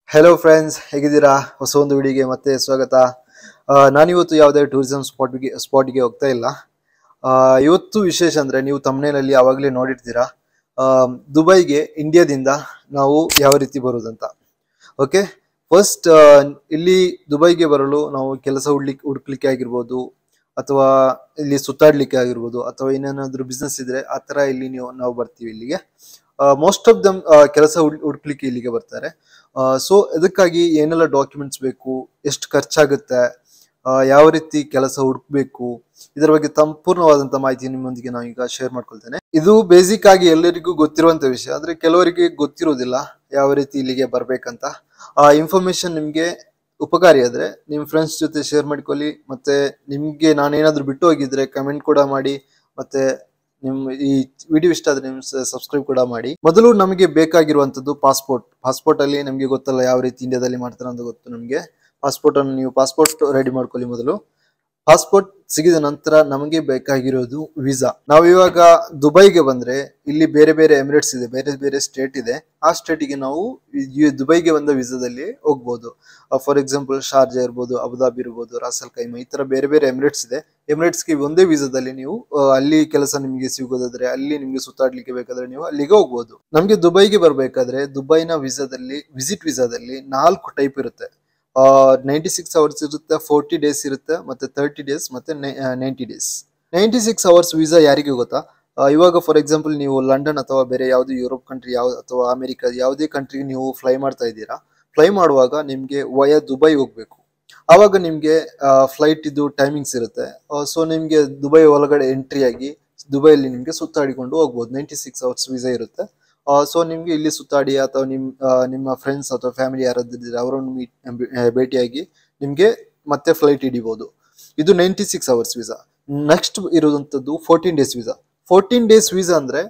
hello friends ಹೇಗಿದ್ದೀರಾ ಹೊಸ ಒಂದು ವಿಡಿಯೋಗೆ ಮತ್ತೆ ಸ್ವಾಗತ ಆ, ನಾನಿವತ್ತು ಯಾವುದೇ ಟೂರಿಸಂ ಸ್ಪಾಟ್ಗೆ ಸ್ಪಾಟ್ಗೆ ಹೋಗ್ತಾ ಇಲ್ಲ ಆ, ಇವತ್ತು ವಿಶೇಷ ಅಂದ್ರೆ ನೀವು ತಮ್ಮನೇಲಿ ಯಾವಾಗಲೇ ನೋಡಿರ್ತೀರಾ ಆ, ದುಬೈಗೆ ಇಂಡಿಯಾದಿಂದ ನಾವು ಯಾವ ರೀತಿ ಬರೋದಂತ ಓಕೆ ಫಸ್ಟ್ ಇಲ್ಲಿ ದುಬೈಗೆ ಬರಲು ನಾವು ಕೆಲಸ ಹುಡ್ಲಿಕ್ಕೆ ಹುಡುಕ್ಲಿಕ್ಕೆ ಆಗಿರ್ಬೋದು ಅಥವಾ ಇಲ್ಲಿ ಸುತ್ತಾಡ್ಲಿಕ್ಕೆ ಆಗಿರ್ಬೋದು ಅಥವಾ ಇನ್ನೇನಾದ್ರೂ ಬಿಸ್ನೆಸ್ ಇದ್ರೆ ಆ ತರ ಇಲ್ಲಿ ನೀವು ನಾವು ಬರ್ತೀವಿ ಇಲ್ಲಿಗೆ ಮೋಸ್ಟ್ ಆಫ್ ದಮ್ ಕೆಲಸ ಹುಡ್- ಹುಡುಕ್ಲಿಕ್ಕೆ ಇಲ್ಲಿಗೆ ಬರ್ತಾರೆ ಸೊ ಇದಕ್ಕಾಗಿ ಏನೆಲ್ಲ ಡಾಕ್ಯುಮೆಂಟ್ಸ್ ಬೇಕು ಎಷ್ಟು ಖರ್ಚಾಗುತ್ತೆ ಆ, ಯಾವ ರೀತಿ ಕೆಲಸ ಹುಡುಕ್ಬೇಕು ಇದರ ಬಗ್ಗೆ ಸಂಪೂರ್ಣವಾದಂತ ಮಾಹಿತಿ ನಿಮ್ಮೊಂದಿಗೆ ನಾನು ಈಗ ಶೇರ್ ಮಾಡ್ಕೊಳ್ತೇನೆ ಇದು ಬೇಸಿಕ್ ಆಗಿ ಎಲ್ಲರಿಗೂ ಗೊತ್ತಿರುವಂತ ವಿಷಯ ಆದ್ರೆ ಕೆಲವರಿಗೆ ಗೊತ್ತಿರೋದಿಲ್ಲ ಯಾವ ರೀತಿ ಇಲ್ಲಿಗೆ ಬರ್ಬೇಕಂತ ಆ ಇನ್ಫಾರ್ಮೇಶನ್ ನಿಮ್ಗೆ ಉಪಕಾರಿ ಆದ್ರೆ ನಿಮ್ ಫ್ರೆಂಡ್ಸ್ ಜೊತೆ ಶೇರ್ ಮಾಡ್ಕೊಳ್ಳಿ ಮತ್ತೆ ನಿಮ್ಗೆ ನಾನೇನಾದ್ರೂ ಬಿಟ್ಟು ಹೋಗಿದ್ರೆ ಕಮೆಂಟ್ ಕೂಡ ಮಾಡಿ ಮತ್ತೆ ನಿಮ್ ಈ ವಿಡಿಯೋ ಇಷ್ಟ ಆದ್ರೆ ನಿಮ್ ಸಬ್ಸ್ಕ್ರೈಬ್ ಕೂಡ ಮಾಡಿ ಮೊದಲು ನಮಗೆ ಬೇಕಾಗಿರುವಂತದ್ದು ಪಾಸ್ಪೋರ್ಟ್ ಪಾಸ್ಪೋರ್ಟ್ ಅಲ್ಲಿ ನಮಗೆ ಗೊತ್ತಲ್ಲ ಯಾವ ರೀತಿ ಇಂಡಿಯಾದಲ್ಲಿ ಮಾಡ್ತಾರೆ ಅಂತ ಗೊತ್ತು ನಮಗೆ ಪಾಸ್ಪೋರ್ಟ್ ಅನ್ನು ನೀವು ಪಾಸ್ಪೋರ್ಟ್ ರೆಡಿ ಮಾಡ್ಕೊಳ್ಳಿ ಮೊದಲು ಪಾಸ್ಪೋರ್ಟ್ ಸಿಗಿದ ನಂತರ ನಮಗೆ ಬೇಕಾಗಿರೋದು ವೀಸಾ ನಾವು ಇವಾಗ ದುಬೈಗೆ ಬಂದ್ರೆ ಇಲ್ಲಿ ಬೇರೆ ಬೇರೆ ಎಮಿರೇಟ್ಸ್ ಇದೆ ಬೇರೆ ಬೇರೆ ಸ್ಟೇಟ್ ಇದೆ ಆ ಸ್ಟೇಟಿಗೆ ನಾವು ಈ ದುಬೈಗೆ ಬಂದ ವೀಸಾದಲ್ಲಿ ಹೋಗ್ಬೋದು ಫಾರ್ ಎಕ್ಸಾಂಪಲ್ ಶಾರ್ಜಾ ಇರ್ಬೋದು ಅಬುದಾಬಿ ಇರ್ಬೋದು ರಾಸಲ್ ಕೈಮಾ ಈ ತರ ಬೇರೆ ಬೇರೆ ಎಮಿರೇಟ್ಸ್ ಇದೆ ಎಮಿರೇಟ್ಸ್ಗೆ ಒಂದೇ ವೀಸಾದಲ್ಲಿ ನೀವು ಆ, ಅಲ್ಲಿ ಕೆಲಸ ನಿಮಗೆ ಸಿಗೋದಾದ್ರೆ ಅಲ್ಲಿ ನಿಮ್ಗೆ ಸುತ್ತಾಡ್ಲಿಕ್ಕೆ ಬೇಕಾದ್ರೆ ನೀವು ಅಲ್ಲಿಗೆ ಹೋಗ್ಬೋದು ನಮ್ಗೆ ದುಬೈಗೆ ಬರ್ಬೇಕಾದ್ರೆ ದುಬೈನ ವೀಸಾದಲ್ಲಿ ವಿಸಿಟ್ ವೀಸಾದಲ್ಲಿ ನಾಲ್ಕು ಟೈಪ್ ಇರುತ್ತೆ ನೈಂಟಿ ಸಿಕ್ಸ್ ಅವರ್ಸ್ ಇರುತ್ತೆ ಫೋರ್ಟಿ ಡೇಸ್ ಇರುತ್ತೆ ಮತ್ತೆ ತರ್ಟಿ ಡೇಸ್ ಮತ್ತೆ ninety days ninety six hours visa ಯಾರಿಗೆ ಗೊತ್ತಾ ಆ, ಇವಾಗ ಫಾರ್ ಎಕ್ಸಾಂಪಲ್ ನೀವು ಲಂಡನ್ ಅಥವಾ ಬೇರೆ ಯಾವ್ದು ಯುರೋಪ್ ಕಂಟ್ರಿ ಯಾವ ಅಥವಾ ಅಮೆರಿಕ ಯಾವುದೇ ಕಂಟ್ರಿಗೆ ನೀವು ಫ್ಲೈ ಮಾಡ್ತಾ ಇದ್ದೀರಾ ಫ್ಲೈ ಮಾಡುವಾಗ ನಿಮ್ಗೆ ವಯ ದುಬೈ ಹೋಗ್ಬೇಕು ಆವಾಗ ನಿಮ್ಗೆ ಫ್ಲೈಟ್ ಇದು ಟೈಮಿಂಗ್ಸ್ ಇರುತ್ತೆ ಸೊ ನಿಮ್ಗೆ ದುಬೈ ಒಳಗಡೆ ಎಂಟ್ರಿ ಆಗಿ ದುಬೈಯಲ್ಲಿ ನಿಮ್ಗೆ ಸುತ್ತಾಡಿಕೊಂಡು ಹೋಗ್ಬೋದು ನೈಂಟಿ ಸಿಕ್ಸ್ ಅವರ್ಸ್ ವೀಸಾ ಇರುತ್ತೆ ಸೊ ನಿಮ್ಗೆ ಇಲ್ಲಿ ಸುತ್ತಾಡಿ ಅಥವಾ ನಿಮ್ ಆ, ನಿಮ್ಮ ಫ್ರೆಂಡ್ಸ್ ಅಥವಾ ಫ್ಯಾಮಿಲಿ ಯಾರಾದ್ರೂ ಅವರನ್ನು ಮೀಟ್ ಭೇಟಿಯಾಗಿ ನಿಮ್ಗೆ ಮತ್ತೆ ಫ್ಲೈಟ್ ಹಿಡಿಬಹುದು ಇದು ninety six hours visa next ಇರುವಂತದ್ದು fourteen days visa fourteen days visa ಅಂದ್ರೆ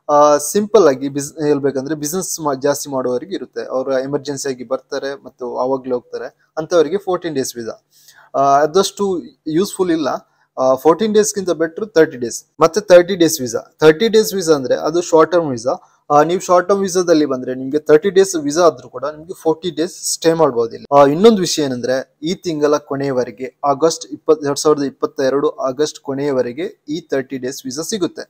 ಸಿಂಪಲ್ ಆಗಿ ಬಿಸ್ ಹೇಳ್ಬೇಕಂದ್ರೆ ಬಿಸ್ನೆಸ್ ಜಾಸ್ತಿ ಮಾಡುವವರಿಗೆ ಇರುತ್ತೆ ಅವರು ಎಮರ್ಜೆನ್ಸಿ ಆಗಿ ಬರ್ತಾರೆ ಮತ್ತು ಆವಾಗ್ಲೇ ಹೋಗ್ತಾರೆ ಅಂತವರಿಗೆ ಫೋರ್ಟೀನ್ ಡೇಸ್ ವೀಸಾ ಅದಷ್ಟು ಯೂಸ್ಫುಲ್ ಇಲ್ಲ ಫೋರ್ಟೀನ್ ಡೇಸ್ಗಿಂತ ಬೆಟರ್ ತರ್ಟಿ ಡೇಸ್ ಮತ್ತೆ thirty days visa thirty days visa ಅಂದ್ರೆ ಅದು ಶಾರ್ಟ್ ಟರ್ಮ್ ವೀಸಾ ನೀವು ಶಾರ್ಟ್ ಟರ್ಮ್ ವೀಸಾದಲ್ಲಿ ಬಂದ್ರೆ ನಿಮ್ಗೆ ತರ್ಟಿ ಡೇಸ್ ವೀಸಾ ಆದ್ರೂ ಕೂಡ ನಿಮ್ಗೆ ಫೋರ್ಟಿ ಡೇಸ್ ಸ್ಟೇ ಮಾಡಬಹುದಿಲ್ಲ ಆ, ಇನ್ನೊಂದು ವಿಷಯ ಏನಂದ್ರೆ ಈ ತಿಂಗಳ ಕೊನೆಯವರೆಗೆ ಆಗಸ್ಟ್ ಇಪ್ಪತ್ ಎರಡ್ ಸಾವಿರದ ಇಪ್ಪತ್ತೆರಡು ಆಗಸ್ಟ್ ಕೊನೆಯವರೆಗೆ ಈ ತರ್ಟಿ ಡೇಸ್ ವೀಸಾ ಸಿಗುತ್ತೆ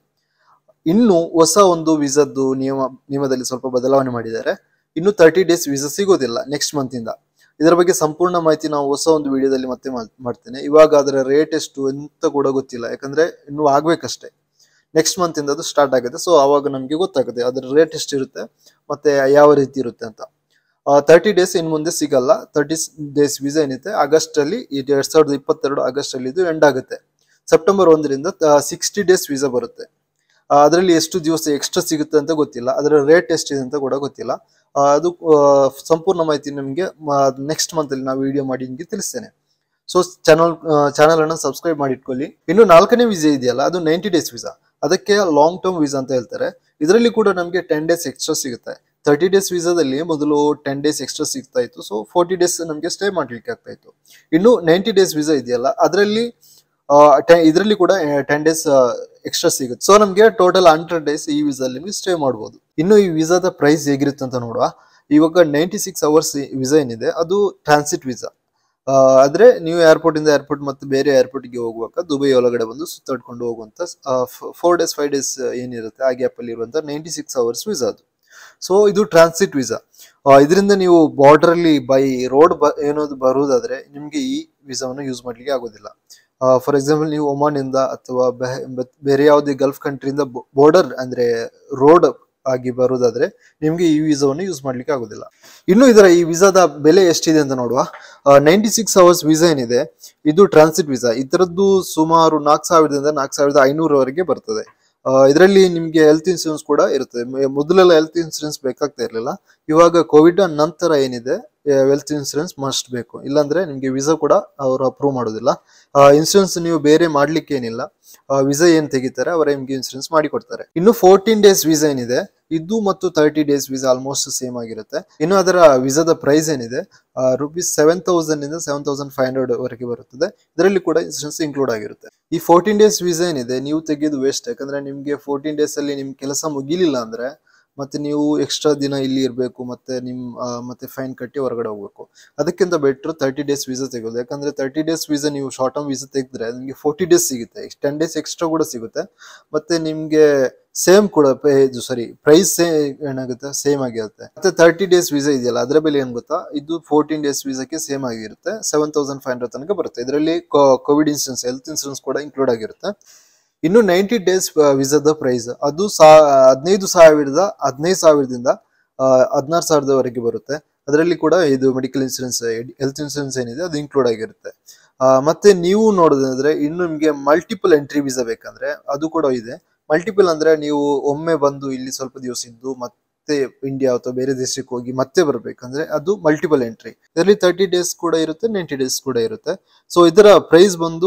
ಇನ್ನು ಹೊಸ ಒಂದು ವೀಸಾದ್ದು ನಿಯಮ ನಿಯಮದಲ್ಲಿ ಸ್ವಲ್ಪ ಬದಲಾವಣೆ ಮಾಡಿದ್ದಾರೆ ಇನ್ನು ತರ್ಟಿ ಡೇಸ್ ವೀಸಾ ಸಿಗೋದಿಲ್ಲ ನೆಕ್ಸ್ಟ್ ಮಂತ್ ಇಂದ ಇದರ ಬಗ್ಗೆ ಸಂಪೂರ್ಣ ಮಾಹಿತಿ ನಾವು ಹೊಸ ಒಂದು ವಿಡಿಯೋದಲ್ಲಿ ಮತ್ತೆ ಮಾಡ್- ಮಾಡ್ತೇನೆ ಇವಾಗ ಅದರ ರೇಟ್ ಎಷ್ಟು ಅಂತ ಕೂಡ ಗೊತ್ತಿಲ್ಲ ಯಾಕಂದ್ರೆ ಇನ್ನು ಆಗ್ಬೇಕಷ್ಟೇ ನೆಕ್ಸ್ಟ್ ಮಂತ್ ಇಂದ ಅದು ಸ್ಟಾರ್ಟ್ ಆಗುತ್ತೆ ಸೊ ಅವಾಗ ನಮಗೆ ಗೊತ್ತಾಗುತ್ತೆ ಅದರ ರೇಟ್ ಎಷ್ಟಿರುತ್ತೆ ಮತ್ತೆ ಯಾವ ರೀತಿ ಇರುತ್ತೆ ಅಂತ ತರ್ಟಿ ಡೇಸ್ ಇನ್ ಮುಂದೆ ಸಿಗಲ್ಲ ತರ್ಟಿ ಡೇಸ್ ವೀಸಾ ಏನಿದೆ ಆಗಸ್ಟ್ ಅಲ್ಲಿ ಇದು ಎರಡ್ ಸಾವಿರದ ಇಪ್ಪತ್ತೆರಡು ಆಗಸ್ಟ್ ಅಲ್ಲಿ ಇದು ಎಂಡ್ ಆಗುತ್ತೆ ಸೆಪ್ಟೆಂಬರ್ ಒಂದರಿಂದ ಸಿಕ್ಸ್ಟಿ ಡೇಸ್ ವೀಸಾ ಬರುತ್ತೆ ಅದರಲ್ಲಿ ಎಷ್ಟು ದಿವಸ ಎಕ್ಸ್ಟ್ರಾ ಸಿಗುತ್ತೆ ಅಂತ ಗೊತ್ತಿಲ್ಲ ಅದರ ರೇಟ್ ಎಷ್ಟಿದೆ ಅಂತ ಕೂಡ ಗೊತ್ತಿಲ್ಲ ಆ, ಅದು ಆ, ಸಂಪೂರ್ಣ ಮಾಹಿತಿ ನಿಮಗೆ ನೆಕ್ಸ್ಟ್ ಮಂತ್ ಅಲ್ಲಿ ನಾವು ವಿಡಿಯೋ ಮಾಡಿ ನಿಮಗೆ ತಿಳಿಸ್ತೇನೆ ಸೊ ಚಾನಲ್ ಚಾನಲ್ ಅನ್ನು ಸಬ್ಸ್ಕ್ರೈಬ್ ಮಾಡಿ ಇಟ್ಕೊಳ್ಳಿ ಇನ್ನು ನಾಲ್ಕನೇ ವೀಸಾ ಇದೆಯಲ್ಲ ಅದು ನೈಂಟಿ ಡೇಸ್ ವೀಸಾ ಅದಕ್ಕೆ ಲಾಂಗ್ ಟರ್ಮ್ ವೀಸಾ ಅಂತ ಹೇಳ್ತಾರೆ ಇದರಲ್ಲಿ ಕೂಡ ನಮಗೆ ಟೆನ್ ಡೇಸ್ ಎಕ್ಸ್ಟ್ರಾ ಸಿಗುತ್ತೆ ತರ್ಟಿ ಡೇಸ್ ವೀಸಾದಲ್ಲಿ ಮೊದಲು ಟೆನ್ ಡೇಸ್ ಎಕ್ಸ್ಟ್ರಾ ಸಿಗ್ತಾ ಇತ್ತು ಸೊ ಫೋರ್ಟಿ ಡೇಸ್ ನಮಗೆ ಸ್ಟೇ ಮಾಡ್ಲಿಕ್ಕೆ ಆಗ್ತಾ ಇತ್ತು ಇನ್ನು ನೈಂಟಿ ಡೇಸ್ ವೀಸಾ ಇದೆಯಲ್ಲ ಅದರಲ್ಲಿ ಇದರಲ್ಲಿ ಕೂಡ ಟೆನ್ ಡೇಸ್ ಎಕ್ಸ್ಟ್ರಾ ಸಿಗುತ್ತೆ ಸೊ ನಮಗೆ ಟೋಟಲ್ ಹಂಡ್ರೆಡ್ ಡೇಸ್ ಈ ವೀಸಲ್ಲಿ ನಿಮಗೆ ಸ್ಟೇ ಮಾಡಬಹುದು ಇನ್ನು ಈ ವೀಸಾದ ಪ್ರೈಸ್ ಹೇಗಿರುತ್ತೆ ಅಂತ ನೋಡುವ ಇವಾಗ ನೈಂಟಿ ಸಿಕ್ಸ್ ಅವರ್ಸ್ ವೀಸಾ ಏನಿದೆ ಅದು ಟ್ರಾನ್ಸಿಟ್ ವೀಸಾ ಆದ್ರೆ ನೀವು ಏರ್ಪೋರ್ಟ್ ಇಂದ ಏರ್ಪೋರ್ಟ್ ಮತ್ತೆ ಬೇರೆ ಏರ್ಪೋರ್ಟ್ ಗೆ ಹೋಗುವಾಗ ದುಬೈ ಒಳಗಡೆ ಬಂದು ಸುತ್ತಾಡ್ಕೊಂಡು ಹೋಗುವಂತ ಫೋರ್ ಡೇಸ್ ಫೈವ್ ಡೇಸ್ ಏನಿರುತ್ತೆ ಆ ಗ್ಯಾಪ್ ಅಲ್ಲಿ ಇರುವಂತ ನೈಂಟಿ ಸಿಕ್ಸ್ ಅವರ್ಸ್ ವೀಸಾ ಅದು ಸೊ ಇದು ಟ್ರಾನ್ಸಿಟ್ ವೀಸಾ ಇದರಿಂದ ನೀವು ಬಾರ್ಡರ್ ಅಲ್ಲಿ ಬೈ ರೋಡ್ ಏನೋದು ಬರುವುದಾದ್ರೆ ನಿಮ್ಗೆ ಈ ವೀಸಾವನ್ನು ಯೂಸ್ ಮಾಡ್ಲಿಕ್ಕೆ ಆಗೋದಿಲ್ಲ ಫಾರ್ ಎಕ್ಸಾಂಪಲ್ ನೀವು ಒಮಾನ್ ಇಂದ ಅಥವಾ ಬೆ- ಬೆ- ಬೇರೆ ಯಾವುದೇ ಗಲ್ಫ್ ಕಂಟ್ರಿಯಿಂದ ಬಾರ್ಡರ್ ಅಂದ್ರೆ ರೋಡ್ ಆಗಿ ಬರುವುದಾದ್ರೆ ನಿಮ್ಗೆ ಈ ವೀಸಾವನ್ನು ಯೂಸ್ ಮಾಡ್ಲಿಕ್ಕೆ ಆಗೋದಿಲ್ಲ ಇನ್ನು ಇದರ ಈ ವೀಸಾದ ಬೆಲೆ ಎಷ್ಟಿದೆ ಅಂತ ನೋಡುವ ನೈಂಟಿ ಸಿಕ್ಸ್ ಅವರ್ಸ್ ವೀಸಾ ಏನಿದೆ ಇದು ಟ್ರಾನ್ಸಿಟ್ ವೀಸಾ ಇದರದ್ದು ಸುಮಾರು ನಾಲ್ಕು ಸಾವಿರದಿಂದ ನಾಲ್ಕು ಸಾವಿರದ ಐನೂರವರೆಗೆ ಬರ್ತದೆ ಇದರಲ್ಲಿ ನಿಮ್ಗೆ ಹೆಲ್ತ್ ಇನ್ಸೂರೆನ್ಸ್ ಕೂಡ ಇರುತ್ತೆ ಮ- ಮೊದಲೆಲ್ಲ ಹೆಲ್ತ್ ಇನ್ಸೂರೆನ್ಸ್ ಬೇಕಾಗ್ತಾ ಇರಲಿಲ್ಲ ಇವಾಗ ಕೋವಿಡ್ ನಂತರ ಏನಿದೆ ಹೆಲ್ತ್ ಇನ್ಸೂರೆನ್ಸ್ ಮಸ್ಟ್ ಬೇಕು ಇಲ್ಲಾಂದ್ರೆ ನಿಮ್ಗೆ ವೀಸಾ ಕೂಡ ಅವರು ಅಪ್ರೂವ್ ಮಾಡೋದಿಲ್ಲ ಇನ್ಸೂರೆನ್ಸ್ ನೀವು ಬೇರೆ ಮಾಡ್ಲಿಕ್ಕೆ ಏನಿಲ್ಲ ವೀಸಾ ಏನ್ ತೆಗಿತಾರೆ ಅವರ ನಿಮ್ಗೆ ಇನ್ಸೂರೆನ್ಸ್ ಮಾಡಿ ಕೊಡ್ತಾರೆ ಇನ್ನು ಫೋರ್ಟೀನ್ ಡೇಸ್ ವೀಸಾ ಏನಿದೆ ಇದು ಮತ್ತು thirty days visa almost same ಆಗಿರುತ್ತೆ ಇನ್ನು ಅದರ ವೀಸಾದ ಪ್ರೈಸ್ ಏನಿದೆ ರುಪೀಸ್ ಸೆವೆನ್ ತೌಸಂಡ್ ಇಂದ ಸೆವೆನ್ ತೌಸಂಡ್ ಫೈವ್ ಹಂಡ್ರೆಡ್ ವರೆಗೆ ಬರುತ್ತದೆ ಇದರಲ್ಲಿ ಕೂಡ ಇನ್ಸೂರೆನ್ಸ್ ಇನ್ಕ್ಲೂಡ್ ಆಗಿರುತ್ತೆ ಈ ಫೋರ್ಟೀನ್ ಡೇಸ್ ವೀಸಾ ಏನಿದೆ ನೀವು ತೆಗೆಯೋದು ವೇಸ್ಟ್ ಯಾಕಂದ್ರೆ ನಿಮ್ಗೆ ಫೋರ್ಟೀನ್ ಡೇಸ್ ಅಲ್ಲಿ ನಿಮ್ ಕೆಲಸ ಮುಗಿಲಿಲ್ಲ ಅಂದ್ರೆ ಮತ್ತೆ ನೀವು ಎಕ್ಸ್ಟ್ರಾ ದಿನ ಇಲ್ಲಿ ಇರಬೇಕು ಮತ್ತೆ ನಿಮ್ ಆ, ಮತ್ತೆ ಫೈನ್ ಕಟ್ಟಿ ಹೊರಗಡೆ ಹೋಗ್ಬೇಕು ಅದಕ್ಕಿಂತ ಬೆಟ್ರ್ ತರ್ಟಿ ಡೇಸ್ ವೀಸಾ ತೆಗೋದು ಯಾಕಂದ್ರೆ ತರ್ಟಿ ಡೇಸ್ ವೀಸಾ ನೀವು ಶಾರ್ಟ್ ಟರ್ಮ್ ವೀಸಾ ತೆಗೆದ್ರೆ ನಿಮಗೆ ಫೋರ್ಟಿ ಡೇಸ್ ಸಿಗುತ್ತೆ ಟೆನ್ ಡೇಸ್ ಎಕ್ಸ್ಟ್ರಾ ಕೂಡ ಸಿಗುತ್ತೆ ಮತ್ತೆ ನಿಮ್ಗೆ ಸೇಮ್ ಕೂಡ ಪೇ- ಇದು ಸಾರಿ ಪ್ರೈಸ್ ಏನಾಗುತ್ತೆ ಸೇಮ್ ಆಗಿರುತ್ತೆ ಮತ್ತೆ ತರ್ಟಿ ಡೇಸ್ ವೀಸಾ ಇದೆಯಲ್ಲ ಅದರ ಬೆಲೆ ಏನ್ ಗೊತ್ತಾ ಇದು ಫೋರ್ಟೀನ್ ಡೇಸ್ ವೀಸಾಕ್ಕೆ ಸೇಮ್ ಆಗಿರುತ್ತೆ ಸೆವೆನ್ ತೌಸಂಡ್ ಫೈವ್ ಹಂಡ್ರೆಡ್ ತನಕ ಬರುತ್ತೆ ಇದರಲ್ಲಿ ಕೋವಿಡ್ ಇನ್ಸೂರೆನ್ಸ್ ಹೆಲ್ತ್ ಇನ್ಸೂರೆನ್ಸ್ ಕೂಡ ಇನ್ಕ್ಲೂಡ್ ಆಗಿರುತ್ತೆ ಇನ್ನು ನೈಂಟಿ ಡೇಸ್ ವೀಸಾದ ಪ್ರೈಸ್ ಅದು ಸಾ ಹದಿನೈದು ಸಾವಿರದ ಹದಿನೈದು ಸಾವಿರದಿಂದ ಹದಿನಾರು ಸಾವಿರದವರೆಗೆ ಬರುತ್ತೆ ಅದರಲ್ಲಿ ಕೂಡ ಇದು ಮೆಡಿಕಲ್ ಇನ್ಸೂರೆನ್ಸ್ ಹೆಲ್ತ್ ಇನ್ಸೂರೆನ್ಸ್ ಏನಿದೆ ಅದು ಇನ್ಕ್ಲೂಡ್ ಆಗಿರುತ್ತೆ ಆ, ಮತ್ತೆ ನೀವು ನೋಡೋದಂದ್ರೆ ಇನ್ನು ನಿಮಗೆ ಮಲ್ಟಿಪಲ್ ಎಂಟ್ರಿ ವೀಸಾ ಬೇಕಂದ್ರೆ ಅದು ಕೂಡ ಇದೆ ಮಲ್ಟಿಪಲ್ ಅಂದ್ರೆ ನೀವು ಒಮ್ಮೆ ಬಂದು ಇಲ್ಲಿ ಸ್ವಲ್ಪ ದಿವಸ ಇದ್ದು ಮತ್ತೆ ಇಂಡಿಯಾ ಅಥವಾ ಬೇರೆ ದೇಶಕ್ಕೆ ಹೋಗಿ ಮತ್ತೆ ಬರ್ಬೇಕಂದ್ರೆ ಅದು ಮಲ್ಟಿಪಲ್ ಎಂಟ್ರಿ ಇದರಲ್ಲಿ ತರ್ಟಿ ಡೇಸ್ ಕೂಡ ಇರುತ್ತೆ ನೈಂಟಿ ಡೇಸ್ ಕೂಡ ಇರುತ್ತೆ ಸೊ ಇದರ ಪ್ರೈಸ್ ಬಂದು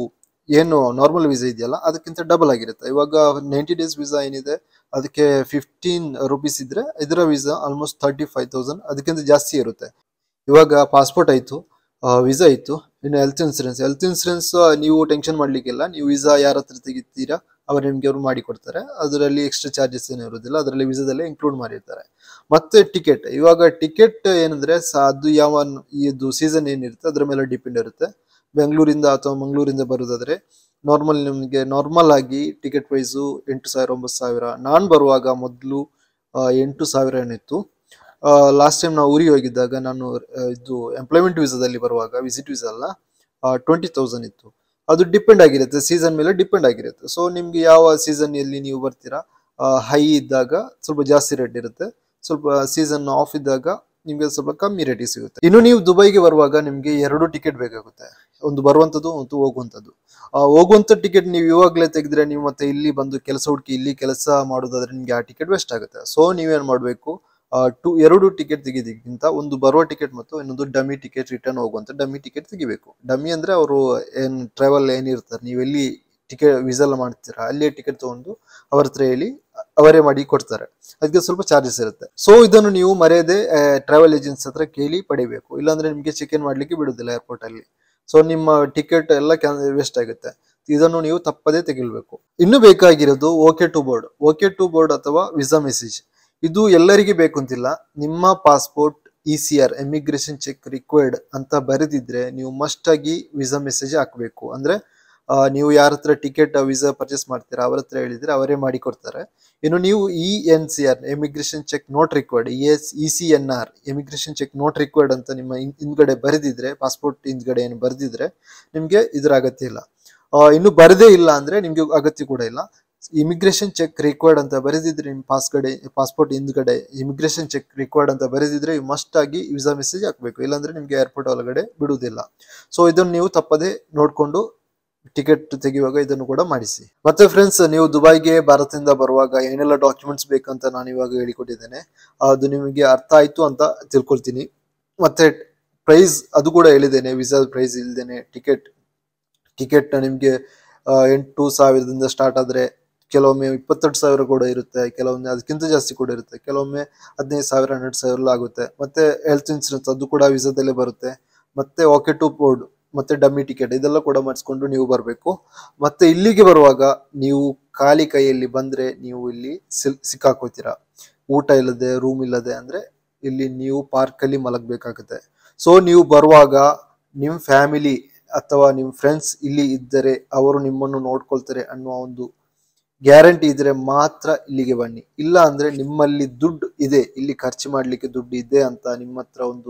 ಏನು ನಾರ್ಮಲ್ ವೀಸಾ ಇದೆಯಲ್ಲ ಅದಕ್ಕಿಂತ ಡಬಲ್ ಆಗಿರುತ್ತೆ ಇವಾಗ ನೈಂಟಿ ಡೇಸ್ ವೀಸಾ ಏನಿದೆ ಅದಕ್ಕೆ ಫಿಫ್ಟೀನ್ ರುಪೀಸ್ ಇದ್ರೆ ಇದರ visa almost thirty five thousand ಅದಕ್ಕಿಂತ ಜಾಸ್ತಿ ಇರುತ್ತೆ ಇವಾಗ ಪಾಸ್ಪೋರ್ಟ್ ಆಯ್ತು ವೀಸಾ ಇತ್ತು ಇನ್ನು ಹೆಲ್ತ್ ಇನ್ಸೂರೆನ್ಸ್ ಹೆಲ್ತ್ ಇನ್ಸೂರೆನ್ಸ್ ನೀವು ಟೆನ್ಷನ್ ಮಾಡ್ಲಿಕ್ಕಿಲ್ಲ ನೀವು ವೀಸಾ ಯಾರ ಹತ್ರ ತೆಗಿತೀರಾ ಅವ್ರು ನಿಮ್ಗೆ ಅವ್ರು ಮಾಡಿ ಕೊಡ್ತಾರೆ ಅದರಲ್ಲಿ ಎಕ್ಸ್ಟ್ರಾ ಚಾರ್ಜಸ್ ಏನು ಇರೋದಿಲ್ಲ ಅದರಲ್ಲಿ ವೀಸಾದಲ್ಲೇ ಇನ್ಕ್ಲೂಡ್ ಮಾಡಿರ್ತಾರೆ ಮತ್ತೆ ಟಿಕೆಟ್ ಇವಾಗ ಟಿಕೆಟ್ ಏನಂದ್ರೆ ಸ- ಅದು ಯಾವ ಇದು ಸೀಸನ್ ಏನಿರುತ್ತೆ ಅದರ ಮೇಲೆ ಡಿಪೆಂಡ್ ಇರುತ್ತೆ ಬೆಂಗಳೂರಿಂದ ಅಥವಾ ಮಂಗಳೂರಿಂದ ಬರೋದಾದ್ರೆ ನಾರ್ಮಲ್ ನಿಮಗೆ ನಾರ್ಮಲ್ ಆಗಿ ಟಿಕೆಟ್ ಪ್ರೈಸು ಎಂಟು ಸಾವಿರ ಒಂಬತ್ತು ಸಾವಿರ ನಾನು ಬರುವಾಗ ಮೊದಲು ಎಂಟು ಸಾವಿರ ಏನಿತ್ತು ಲಾಸ್ಟ್ ಟೈಮ್ ನಾವು ಊರಿಗೆ ಹೋಗಿದ್ದಾಗ ನಾನು ಆ, ಇದು ಎಂಪ್ಲಾಯ್ಮೆಂಟ್ ವೀಸಾದಲ್ಲಿ ಬರುವಾಗ ವಿಸಿಟ್ ವೀಸಾ ಅಲ್ಲ ಟ್ವೆಂಟಿ ತೌಸಂಡ್ ಇತ್ತು ಅದು ಡಿಪೆಂಡ್ ಆಗಿರುತ್ತೆ ಸೀಸನ್ ಮೇಲೆ ಡಿಪೆಂಡ್ ಆಗಿರುತ್ತೆ ಸೊ ನಿಮ್ಗೆ ಯಾವ ಸೀಸನ್ ಅಲ್ಲಿ ನೀವು ಬರ್ತೀರಾ ಹೈ ಇದ್ದಾಗ ಸ್ವಲ್ಪ ಜಾಸ್ತಿ ರೇಟ್ ಇರುತ್ತೆ ಸ್ವಲ್ಪ ಸೀಸನ್ ಆಫ್ ಇದ್ದಾಗ ನಿಮ್ಗೆ ಸ್ವಲ್ಪ ಕಮ್ಮಿ ರೇಟಿಗೆ ಸಿಗುತ್ತೆ ಇನ್ನು ನೀವು ದುಬೈಗೆ ಬರುವಾಗ ನಿಮ್ಗೆ ಎರಡು ಟಿಕೆಟ್ ಬೇಕಾಗುತ್ತೆ ಒಂದು ಬರುವಂತದ್ದು ಒಂದು ಹೋಗುವಂತದ್ದು ಆ, ಹೋಗುವಂತ ಟಿಕೆಟ್ ನೀವು ಇವಾಗಲೇ ತೆಗೆದ್ರೆ ನೀವು ಮತ್ತೆ ಇಲ್ಲಿ ಬಂದು ಕೆಲಸ ಹುಡುಕಿ ಇಲ್ಲಿ ಕೆಲಸ ಮಾಡೋದಾದ್ರೆ ನಿಮ್ಗೆ ಆ ಟಿಕೆಟ್ ವೇಸ್ಟ್ ಆಗುತ್ತೆ ಸೊ ನೀವೇನ್ ಮಾಡ್ಬೇಕು ಟು ಎರಡು ಟಿಕೆಟ್ ತೆಗೆದಕ್ಕಿಂತ ಒಂದು ಬರುವ ಟಿಕೆಟ್ ಮತ್ತು ಇನ್ನೊಂದು ಡಮ್ಮಿ ಟಿಕೆಟ್ ರಿಟರ್ನ್ ಹೋಗುವಂತ ಡಮ್ಮಿ ಟಿಕೆಟ್ ತೆಗಿಬೇಕು ಡಮ್ಮಿ ಅಂದ್ರೆ ಅವರು ಏನ್ ಟ್ರಾವೆಲ್ ಏನಿರ್ತಾರೆ ನೀವು ಎಲ್ಲಿ ಟಿಕೆಟ್ ವಿಸಲ್ ಮಾಡ್ತೀರಾ ಅಲ್ಲೇ ಟಿಕೆಟ್ ತಗೊಂಡು ಅವ್ರ ಹತ್ರ ಹೇಳಿ ಅವರೇ ಮಾಡಿ ಕೊಡ್ತಾರೆ ಅದಕ್ಕೆ ಸ್ವಲ್ಪ ಚಾರ್ಜಸ್ ಇರುತ್ತೆ ಸೊ ಇದನ್ನು ನೀವು ಮರೆಯದೆ ಟ್ರಾವೆಲ್ ಏಜೆನ್ಸಿ ಹತ್ರ ಕೇಳಿ ಪಡಿಬೇಕು ಇಲ್ಲಾಂದ್ರೆ ನಿಮಗೆ ಚೆಕ್ ಇನ್ ಮಾಡ್ಲಿಕ್ಕೆ ಬಿಡುದಿಲ್ಲ ಏರ್ಪೋರ್ಟ್ ಅಲ್ಲಿ ಸೊ ನಿಮ್ಮ ಟಿಕೆಟ್ ಎಲ್ಲ ವೇಸ್ಟ್ ಆಗುತ್ತೆ ಇದನ್ನು ನೀವು ತಪ್ಪದೇ ತೆಗಿಲ್ಬೇಕು ಇನ್ನು ಬೇಕಾಗಿರೋದು okay to board okay to board ಅಥವಾ ವಿಸಾ ಮೆಸೇಜ್ ಇದು ಎಲ್ಲರಿಗೆ ಬೇಕು ಅಂತಿಲ್ಲ ನಿಮ್ಮ passport E C R emigration check required ಅಂತ ಬರೆದಿದ್ರೆ ನೀವು ಮಸ್ಟ್ ಆಗಿ ವಿಸಾ ಮೆಸೇಜ್ ಹಾಕಬೇಕು ಅಂದ್ರೆ ಆ, ನೀವು ಯಾರ ಹತ್ರ ಟಿಕೆಟ್ ವಿಸಾ ಪರ್ಚೇಸ್ ಮಾಡ್ತೀರಾ ಅವ್ರ ಹತ್ರ ಹೇಳಿದ್ರೆ ಅವರೇ ಮಾಡಿ ಕೊಡ್ತಾರೆ ಇನ್ನು ನೀವು E N C R emigration check not required E S E C N R emigration check not required ಅಂತ ನಿಮ್ಮ ಹಿಂ- ಹಿಂದ್ಗಡೆ ಬರೆದಿದ್ರೆ ಪಾಸ್ಪೋರ್ಟ್ ಹಿಂದ್ಗಡೆ ಏನು ಬರೆದಿದ್ರೆ ನಿಮ್ಗೆ ಇದರ ಅಗತ್ಯ ಇಲ್ಲ ಆ, ಇನ್ನು ಬರದೇ ಇಲ್ಲ ಅಂದ್ರೆ ನಿಮ್ಗೆ ಅಗತ್ಯ ಕೂಡ ಇಲ್ಲ ಇಮಿಗ್ರೇಷನ್ ಚೆಕ್ ರಿಕ್ವೈರ್ಡ್ ಅಂತ ಬರೆದಿದ್ರೆ ನಿಮ್ಮ ಪಾಸ್ಗಡೆ ಪಾಸ್ಪೋರ್ಟ್ ಹಿಂದ್ಗಡೆ ಇಮಿಗ್ರೇಷನ್ ಚೆಕ್ ರಿಕ್ವೈರ್ಡ್ ಅಂತ ಬರೆದಿದ್ರೆ ಮಸ್ಟ್ ಆಗಿ ವಿಸಾ ಮೆಸೇಜ್ ಹಾಕ್ಬೇಕು ಇಲ್ಲಾಂದ್ರೆ ನಿಮ್ಗೆ ಏರ್ಪೋರ್ಟ್ ಒಳಗಡೆ ಬಿಡುವುದಿಲ್ಲ ಸೊ ಇದನ್ನು ನೀವು ತಪ್ಪದೆ ನೋಡ್ಕೊಂಡು ಟಿಕೆಟ್ ತೆಗೆಯುವಾಗ ಇದನ್ನು ಕೂಡ ಮಾಡಿಸಿ ಮತ್ತೆ ಫ್ರೆಂಡ್ಸ್ ನೀವು ದುಬೈಗೆ ಭಾರತದಿಂದ ಬರುವಾಗ ಏನೆಲ್ಲ ಡಾಕ್ಯುಮೆಂಟ್ಸ್ ಬೇಕಂತ ನಾನು ಇವಾಗ ಹೇಳಿಕೊಟ್ಟಿದ್ದೇನೆ ಅದು ನಿಮಗೆ ಅರ್ಥ ಆಯ್ತು ಅಂತ ತಿಳ್ಕೊಳ್ತೀನಿ ಮತ್ತೆ ಪ್ರೈಸ್ ಅದು ಕೂಡ ಹೇಳಿದ್ದೇನೆ ವಿಸಾ ಪ್ರೈಸ್ ಇಲ್ದೇನೆ ಟಿಕೆಟ್ ಟಿಕೆಟ್ ನಿಮಗೆ ಎಂಟು ಸಾವಿರದಿಂದ ಸ್ಟಾರ್ಟ್ ಆದ್ರೆ ಕೆಲವೊಮ್ಮೆ ಇಪ್ಪತ್ತೆಂಟು ಸಾವಿರ ಕೂಡ ಇರುತ್ತೆ ಕೆಲವೊಮ್ಮೆ ಅದಕ್ಕಿಂತ ಜಾಸ್ತಿ ಕೂಡ ಇರುತ್ತೆ ಕೆಲವೊಮ್ಮೆ ಹದಿನೈದು ಸಾವಿರ ಹನ್ನೆರಡು ಸಾವಿರ ಎಲ್ಲ ಆಗುತ್ತೆ ಮತ್ತೆ ಹೆಲ್ತ್ ಇನ್ಸೂರೆನ್ಸ್ ಅದು ಕೂಡ ವಿಸಾದಲ್ಲೇ ಬರುತ್ತೆ ಮತ್ತೆ ಓಕೆ ಟು ಬೋರ್ಡ್ ಮತ್ತೆ ಡಮ್ಮಿ ಟಿಕೆಟ್ ಇದೆಲ್ಲ ಕೂಡ ಮಾಡಿಸ್ಕೊಂಡು ನೀವು ಬರಬೇಕು ಮತ್ತೆ ಇಲ್ಲಿಗೆ ಬರುವಾಗ ನೀವು ಖಾಲಿ ಕೈಯಲ್ಲಿ ಬಂದ್ರೆ ನೀವು ಇಲ್ಲಿ ಸಿಲ್ ಸಿಕ್ಕಾಕೋತೀರಾ ಊಟ ಇಲ್ಲದೆ ರೂಮ್ ಇಲ್ಲದೆ ಅಂದ್ರೆ ಇಲ್ಲಿ ನೀವು ಪಾರ್ಕ್ ಅಲ್ಲಿ ಮಲಗಬೇಕಾಗುತ್ತೆ ಸೊ ನೀವು ಬರುವಾಗ ನಿಮ್ ಫ್ಯಾಮಿಲಿ ಅಥವಾ ನಿಮ್ ಫ್ರೆಂಡ್ಸ್ ಇಲ್ಲಿ ಇದ್ದರೆ ಅವರು ನಿಮ್ಮನ್ನು ನೋಡ್ಕೊಳ್ತಾರೆ ಅನ್ನುವ ಒಂದು ಗ್ಯಾರಂಟಿ ಇದ್ರೆ ಮಾತ್ರ ಇಲ್ಲಿಗೆ ಬನ್ನಿ ಇಲ್ಲ ಅಂದ್ರೆ ನಿಮ್ಮಲ್ಲಿ ದುಡ್ಡು ಇದೆ ಇಲ್ಲಿ ಖರ್ಚು ಮಾಡ್ಲಿಕ್ಕೆ ದುಡ್ಡು ಇದೆ ಅಂತ ನಿಮ್ಮ ಹತ್ರ ಒಂದು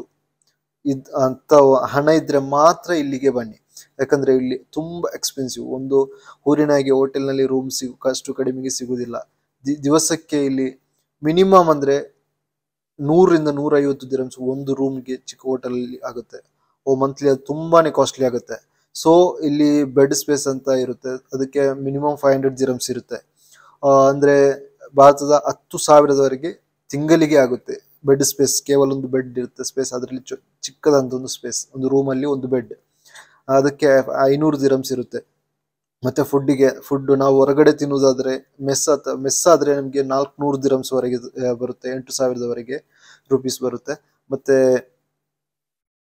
ಇದ್ ಅಂತ ಹಣ ಇದ್ರೆ ಮಾತ್ರ ಇಲ್ಲಿಗೆ ಬನ್ನಿ ಯಾಕಂದ್ರೆ ಇಲ್ಲಿ ತುಂಬಾ ಎಕ್ಸ್ಪೆನ್ಸಿವ್ ಒಂದು ಊರಿನಾಗೆ ಹೋಟೆಲ್ನಲ್ಲಿ ರೂಮ್ ಸಿಗು ಅಷ್ಟು ಕಡಿಮೆಗೆ ಸಿಗುದಿಲ್ಲ ದಿ- ದಿವಸಕ್ಕೆ ಇಲ್ಲಿ ಮಿನಿಮಮ್ ಅಂದ್ರೆ ನೂರರಿಂದ ನೂರೈವತ್ತು ದಿರಮ್ಸ್ ಒಂದು ರೂಮ್ಗೆ ಚಿಕ್ಕ ಹೋಟೆಲ್ ಅಲ್ಲಿ ಆಗುತ್ತೆ ಓ ಮಂತ್ಲಿ ಅದು ತುಂಬಾನೇ ಕಾಸ್ಟ್ಲಿ ಆಗುತ್ತೆ ಸೊ ಇಲ್ಲಿ ಬೆಡ್ ಸ್ಪೇಸ್ ಅಂತ ಇರುತ್ತೆ ಅದಕ್ಕೆ ಮಿನಿಮಮ್ ಫೈವ್ ಹಂಡ್ರೆಡ್ ದಿರಮ್ಸ್ ಇರುತ್ತೆ ಆ, ಅಂದ್ರೆ ಭಾರತದ ಹತ್ತು ಸಾವಿರದವರೆಗೆ ತಿಂಗಳಿಗೆ ಆಗುತ್ತೆ ಬೆಡ್ ಸ್ಪೇಸ್ ಕೇವಲ ಒಂದು ಬೆಡ್ ಇರುತ್ತೆ ಸ್ಪೇಸ್ ಅದರಲ್ಲಿ ಚು- ಚಿಕ್ಕದಂತ ಒಂದು ಸ್ಪೇಸ್ ಒಂದು ರೂಮ್ ಅಲ್ಲಿ ಒಂದು ಬೆಡ್ ಅದಕ್ಕೆ ಐನೂರು ದಿರಮ್ಸ್ ಇರುತ್ತೆ ಮತ್ತೆ ಫುಡ್ಡಿಗೆ ಫುಡ್ ನಾವು ಹೊರಗಡೆ ತಿನ್ನುವುದಾದ್ರೆ ಮೆಸ್ ಅಥ ಮೆಸ್ ಆದ್ರೆ ನಮಗೆ ನಾಲ್ಕುನೂರು ದಿರಮ್ಸ್ ವರೆಗೆ ಆ, ಬರುತ್ತೆ ಎಂಟು ಸಾವಿರದವರೆಗೆ ರುಪೀಸ್ ಬರುತ್ತೆ ಮತ್ತೆ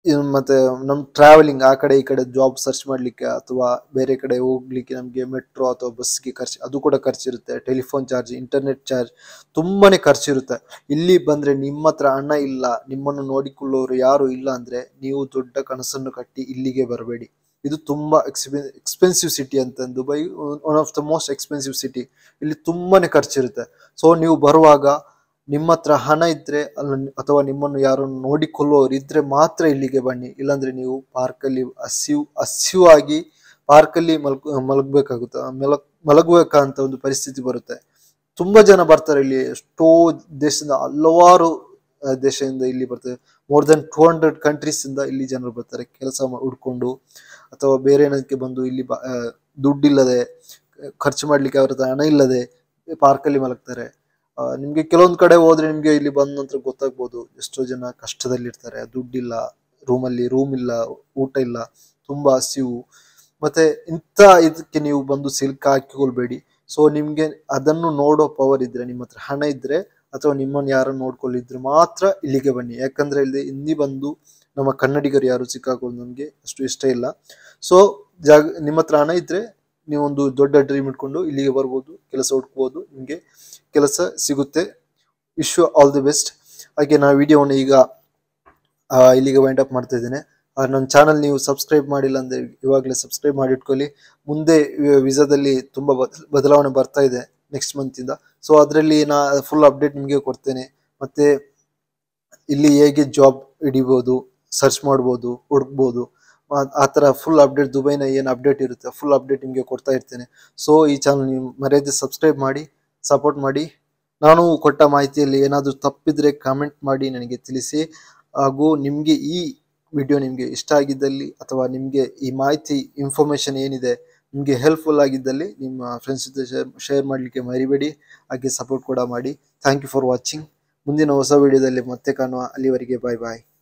ಇನ್ ಮತ್ತೆ ನಮ್ ಟ್ರಾವೆಲಿಂಗ್ ಆ ಕಡೆ ಈ ಕಡೆ ಜಾಬ್ ಸರ್ಚ್ ಮಾಡ್ಲಿಕ್ಕೆ ಅಥವಾ ಬೇರೆ ಕಡೆ ಹೋಗ್ಲಿಕ್ಕೆ ನಮ್ಗೆ ಮೆಟ್ರೋ ಅಥವಾ ಬಸ್ಗೆ ಖರ್ಚು ಅದು ಕೂಡ ಖರ್ಚಿರುತ್ತೆ ಟೆಲಿಫೋನ್ ಚಾರ್ಜ್ ಇಂಟರ್ನೆಟ್ ಚಾರ್ಜ್ ತುಂಬಾನೇ ಖರ್ಚಿರುತ್ತೆ ಇಲ್ಲಿ ಬಂದ್ರೆ ನಿಮ್ಮ ಹತ್ರ ಹಣ ಇಲ್ಲ ನಿಮ್ಮನ್ನು ನೋಡಿಕೊಳ್ಳೋರು ಯಾರು ಇಲ್ಲ ಅಂದ್ರೆ ನೀವು ದೊಡ್ಡ ಕನಸನ್ನು ಕಟ್ಟಿ ಇಲ್ಲಿಗೆ ಬರಬೇಡಿ ಇದು ತುಂಬಾ ಎಕ್ಸ್ಪೆ ಎಕ್ಸ್ಪೆನ್ಸಿವ್ ಸಿಟಿ ಅಂತ Dubai one of the most expensive city ಇಲ್ಲಿ ತುಂಬಾನೇ ಖರ್ಚಿರುತ್ತೆ ಸೊ ನೀವು ಬರುವಾಗ ನಿಮ್ಮ ಹತ್ರ ಹಣ ಇದ್ರೆ ಅಲ್ಲ ಅಥವಾ ನಿಮ್ಮನ್ನು ಯಾರು ನೋಡಿಕೊಳ್ಳುವವರು ಇದ್ರೆ ಮಾತ್ರ ಇಲ್ಲಿಗೆ ಬನ್ನಿ ಇಲ್ಲಾಂದ್ರೆ ನೀವು ಪಾರ್ಕಲ್ಲಿ ಹಸಿವು ಹಸಿವಾಗಿ ಪಾರ್ಕಲ್ಲಿ ಮಲ್ಕ್ ಮಲಗಬೇಕಾಗುತ್ತೆ ಮಲಗ್ ಮಲಗಬೇಕಂತ ಒಂದು ಪರಿಸ್ಥಿತಿ ಬರುತ್ತೆ ತುಂಬಾ ಜನ ಬರ್ತಾರೆ ಇಲ್ಲಿ ಎಷ್ಟೋ ದೇಶದಿಂದ ಹಲವಾರು ಆ, ದೇಶದಿಂದ ಇಲ್ಲಿ ಬರ್ತಾರೆ more than two hundred countries ಇಂದ ಇಲ್ಲಿ ಜನರು ಬರ್ತಾರೆ ಕೆಲಸ ಹುಡ್ಕೊಂಡು ಅಥವಾ ಬೇರೆ ಏನಕ್ಕೆ ಬಂದು ಇಲ್ಲಿ ಬ- ಆ, ದುಡ್ಡಿಲ್ಲದೆ ಖರ್ಚು ಮಾಡ್ಲಿಕ್ಕೆ ಅವ್ರ ಹತ್ರ ಹಣ ಇಲ್ಲದೆ ಪಾರ್ಕಲ್ಲಿ ಮಲಗ್ತಾರೆ ಆ, ನಿಮ್ಗೆ ಕೆಲವೊಂದ್ ಕಡೆ ಹೋದ್ರೆ ನಿಮ್ಗೆ ಇಲ್ಲಿ ಬಂದ ನಂತರ ಗೊತ್ತಾಗ್ಬೋದು ಎಷ್ಟೋ ಜನ ಕಷ್ಟದಲ್ಲಿರ್ತಾರೆ ದುಡ್ಡಿಲ್ಲ ರೂಮಲ್ಲಿ ರೂಮ್ ಇಲ್ಲ ಊಟ ಇಲ್ಲ ತುಂಬಾ ಹಸಿವು ಮತ್ತೆ ಇಂಥ ಇದಕ್ಕೆ ನೀವು ಬಂದು ಸಿಲ್ಕ್ ಹಾಕಿಕೊಳ್ಬೇಡಿ ಸೊ ನಿಮ್ಗೆ ಅದನ್ನು ನೋಡೋ ಪವರ್ ಇದ್ರೆ ನಿಮ್ಮ ಹತ್ರ ಹಣ ಇದ್ರೆ ಅಥವಾ ನಿಮ್ಮನ್ನು ಯಾರನ್ನು ನೋಡ್ಕೊಳ್ಳಿದ್ರೆ ಮಾತ್ರ ಇಲ್ಲಿಗೆ ಬನ್ನಿ ಯಾಕಂದ್ರೆ ಇಲ್ಲಿ ಹಿಂದಿ ಬಂದು ನಮ್ಮ ಕನ್ನಡಿಗರು ಯಾರು ಸಿಕ್ಕಾಕೊಳ್ಳೋದು ನಮ್ಗೆ ಅಷ್ಟು ಇಷ್ಟ ಇಲ್ಲ ಸೊ ಜಾಗ ನಿಮ್ಮ ಹತ್ರ ಹಣ ಇದ್ರೆ ನೀವೊಂದು ದೊಡ್ಡ ಡ್ರೀಮ್ ಇಟ್ಕೊಂಡು ಇಲ್ಲಿಗೆ ಬರ್ಬೋದು ಕೆಲಸ ಹುಡ್ಕ್ಬೋದು ನಿಮ್ಗೆ ಕೆಲಸ ಸಿಗುತ್ತೆ ವಿಶ್ ಆಲ್ ದಿ ಬೆಸ್ಟ್ ಹಾಗೆ ನಾ ವಿಡಿಯೋವನ್ನು ಈಗ ಆ, ಇಲ್ಲಿಗೆ ವೈಂಡ್ ಅಪ್ ಮಾಡ್ತಾ ಇದ್ದೇನೆ ಆ, ನನ್ನ ಚಾನಲ್ ನೀವು ಸಬ್ಸ್ಕ್ರೈಬ್ ಮಾಡಿಲ್ಲ ಅಂದ್ರೆ ಇವಾಗಲೇ ಸಬ್ಸ್ಕ್ರೈಬ್ ಮಾಡಿ ಇಟ್ಕೊಳ್ಳಿ ಮುಂದೆ ವಿಸಾದಲ್ಲಿ ತುಂಬಾ ಬದ- ಬದಲಾವಣೆ ಬರ್ತಾ ಇದೆ ನೆಕ್ಸ್ಟ್ ಮಂತ್ ಇಂದ ಸೊ ಅದರಲ್ಲಿ ನಾ ಫುಲ್ ಅಪ್ಡೇಟ್ ನಿಮಗೆ ಕೊಡ್ತೇನೆ ಮತ್ತೆ ಇಲ್ಲಿ ಹೇಗೆ ಜಾಬ್ ಹಿಡಿಬೋದು ಸರ್ಚ್ ಮಾಡ್ಬೋದು ಹುಡುಕ್ಬೋದು ಆ- ಆ ಥರ ಫುಲ್ ಅಪ್ಡೇಟ್ ದುಬೈನ ಏನು ಅಪ್ಡೇಟ್ ಇರುತ್ತೆ ಫುಲ್ ಅಪ್ಡೇಟ್ ನಿಮಗೆ ಕೊಡ್ತಾ ಇರ್ತೇನೆ ಸೊ ಈ ಚಾನಲ್ ನೀವು ಮರ್ಯಾದೆ ಸಬ್ಸ್ಕ್ರೈಬ್ ಮಾಡಿ ಸಪೋರ್ಟ್ ಮಾಡಿ ನಾನು ಕೊಟ್ಟ ಮಾಹಿತಿಯಲ್ಲಿ ಏನಾದರೂ ತಪ್ಪಿದ್ರೆ ಕಾಮೆಂಟ್ ಮಾಡಿ ನನಗೆ ತಿಳಿಸಿ ಹಾಗೂ ನಿಮಗೆ ಈ ವಿಡಿಯೋ ನಿಮಗೆ ಇಷ್ಟ ಆಗಿದ್ದಲ್ಲಿ ಅಥವಾ ನಿಮಗೆ ಈ ಮಾಹಿತಿ ಇನ್ಫಾರ್ಮೇಶನ್ ಏನಿದೆ ನಿಮಗೆ ಹೆಲ್ಪ್ಫುಲ್ ಆಗಿದ್ದಲ್ಲಿ ನಿಮ್ಮ ಫ್ರೆಂಡ್ಸ್ ಜೊತೆ ಶೇರ್ ಶೇರ್ ಮಾಡಲಿಕ್ಕೆ ಮರಿಬೇಡಿ ಹಾಗೆ ಸಪೋರ್ಟ್ ಕೂಡ ಮಾಡಿ ಥ್ಯಾಂಕ್ ಯು ಫಾರ್ ವಾಚಿಂಗ್ ಮುಂದಿನ ಹೊಸ ವಿಡಿಯೋದಲ್ಲಿ ಮತ್ತೆ ಕಾಣುವ ಅಲ್ಲಿವರೆಗೆ ಬಾಯ್ ಬಾಯ್